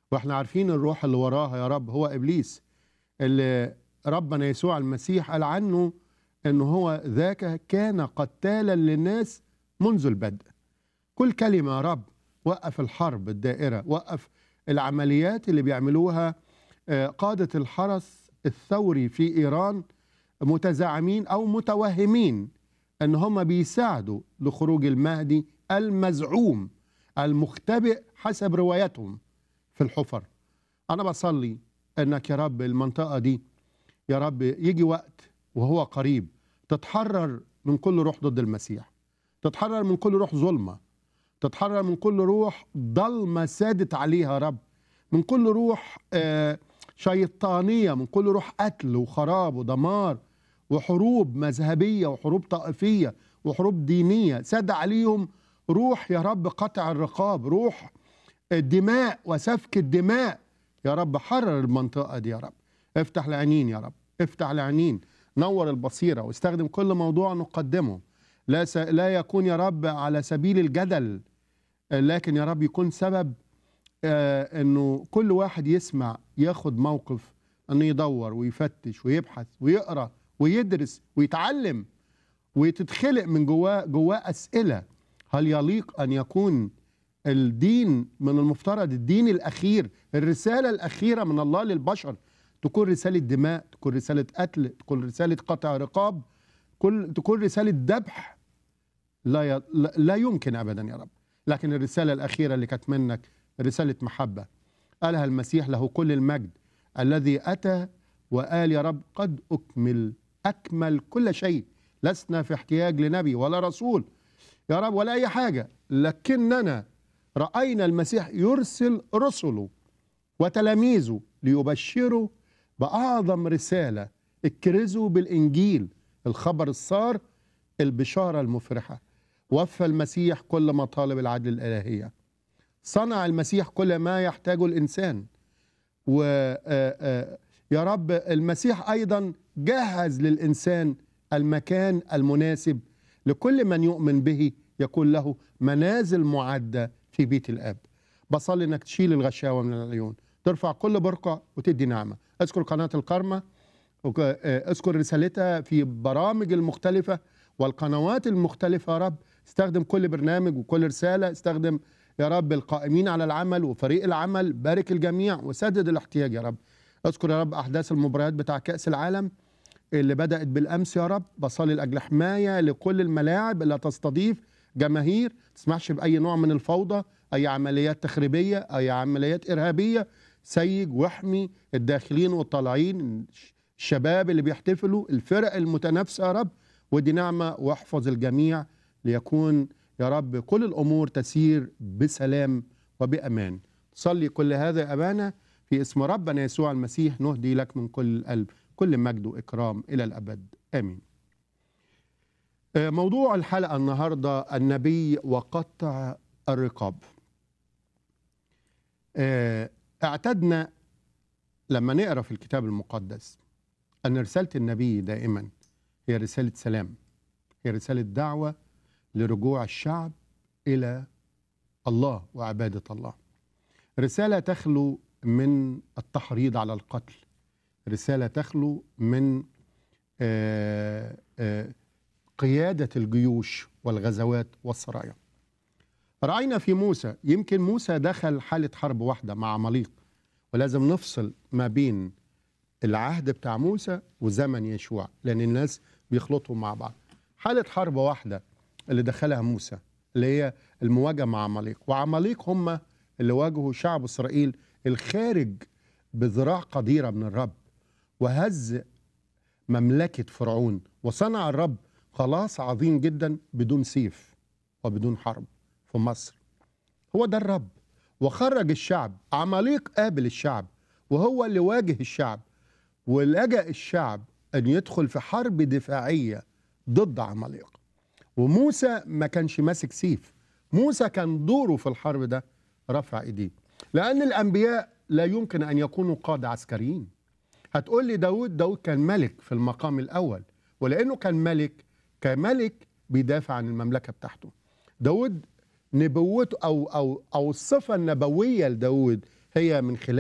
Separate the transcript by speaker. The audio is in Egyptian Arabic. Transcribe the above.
Speaker 1: واحنا عارفين الروح اللي وراها يا رب هو ابليس اللي ربنا يسوع المسيح قال عنه انه هو ذاك كان قتالا للناس منذ البدء كل كلمه يا رب وقف الحرب الدائره وقف العمليات اللي بيعملوها آه، قاده الحرس الثوري في ايران متزعمين او متوهمين ان هم بيساعدوا لخروج المهدي المزعوم المختبئ حسب روايتهم في الحفر انا بصلي انك يا رب المنطقه دي يا رب يجي وقت وهو قريب تتحرر من كل روح ضد المسيح تتحرر من كل روح ظلمه تتحرر من كل روح ضلمه سادت عليها يا رب من كل روح آه، شيطانيه من كل روح قتل وخراب ودمار وحروب مذهبيه وحروب طائفيه وحروب دينيه ساد عليهم روح يا رب قطع الرقاب روح الدماء وسفك الدماء يا رب حرر المنطقه دي يا رب افتح العينين يا رب افتح العينين نور البصيره واستخدم كل موضوع نقدمه لا س... لا يكون يا رب على سبيل الجدل لكن يا رب يكون سبب آه انه كل واحد يسمع ياخد موقف انه يدور ويفتش ويبحث ويقرا ويدرس ويتعلم وتتخلق من جواه جواه اسئله هل يليق ان يكون الدين من المفترض الدين الاخير الرساله الاخيره من الله للبشر تكون رساله دماء تكون رساله قتل تكون رساله قطع رقاب كل تكون رساله ذبح لا ي... لا- لا يمكن ابدا يا رب لكن الرساله الاخيره اللي كانت منك رساله محبه قالها المسيح له كل المجد الذي اتى وقال يا رب قد اكمل اكمل كل شيء لسنا في احتياج لنبي ولا رسول يا رب ولا اي حاجه لكننا راينا المسيح يرسل رسله وتلاميذه ليبشروا باعظم رساله اكرزوا بالانجيل الخبر السار البشاره المفرحه وفى المسيح كل مطالب العدل الالهيه صنع المسيح كل ما يحتاجه الانسان و آه، آه، يا رب المسيح ايضا جهز للانسان المكان المناسب لكل من يؤمن به يكون له منازل معده في بيت الاب بصلي انك تشيل الغشاوه من العيون ترفع كل برقع وتدي نعمه اذكر قناه الكرمه وك- آه، اذكر رسالتها في برامج المختلفه والقنوات المختلفه يا رب استخدم كل برنامج وكل رساله استخدم يا رب القائمين على العمل وفريق العمل بارك الجميع وسدد الاحتياج يا رب اذكر يا رب احداث المباريات بتاع كاس العالم اللي بدات بالامس يا رب بصلي لاجل حمايه لكل الملاعب اللي هتستضيف جماهير ما تسمحش باي نوع من الفوضى اي عمليات تخريبيه اي عمليات ارهابيه سيج واحمي الداخلين والطالعين الشباب اللي بيحتفلوا الفرق المتنافسه يا رب ودي نعمه واحفظ الجميع ليكون يا رب كل الامور تسير بسلام وبامان صلي كل هذا يا ابانا في اسم ربنا يسوع المسيح نهدي لك من كل القلب كل مجد واكرام الى الابد امين آه، موضوع الحلقه النهارده النبي وقطع الرقاب آه، اعتدنا لما نقرا في الكتاب المقدس ان رساله النبي دائما هي رساله سلام هي رساله دعوه لرجوع الشعب الى الله وعباده الله رساله تخلو من التحريض على القتل رساله تخلو من آه، آه، قياده الجيوش والغزوات والسرايا راينا في موسى يمكن موسى دخل حاله حرب واحده مع عماليق ولازم نفصل ما بين العهد بتاع موسى وزمن يشوع لان الناس بيخلطوا مع بعض حاله حرب واحده اللي دخلها موسى اللي هي المواجهه مع عماليق وعماليق هم اللي واجهوا شعب اسرائيل الخارج بذراع قديره من الرب وهز مملكه فرعون وصنع الرب خلاص عظيم جدا بدون سيف وبدون حرب في مصر هو ده الرب وخرج الشعب عماليق قابل الشعب وهو اللي واجه الشعب ولجأ الشعب أن يدخل في حرب دفاعية ضد عماليق وموسى ما كانش ماسك سيف موسى كان دوره في الحرب ده رفع ايديه لأن الأنبياء لا يمكن أن يكونوا قادة عسكريين هتقول لي داود داود كان ملك في المقام الأول ولأنه كان ملك كملك بيدافع عن المملكة بتاعته داود نبوته أو أو أو الصفة النبوية لداود هي من خلال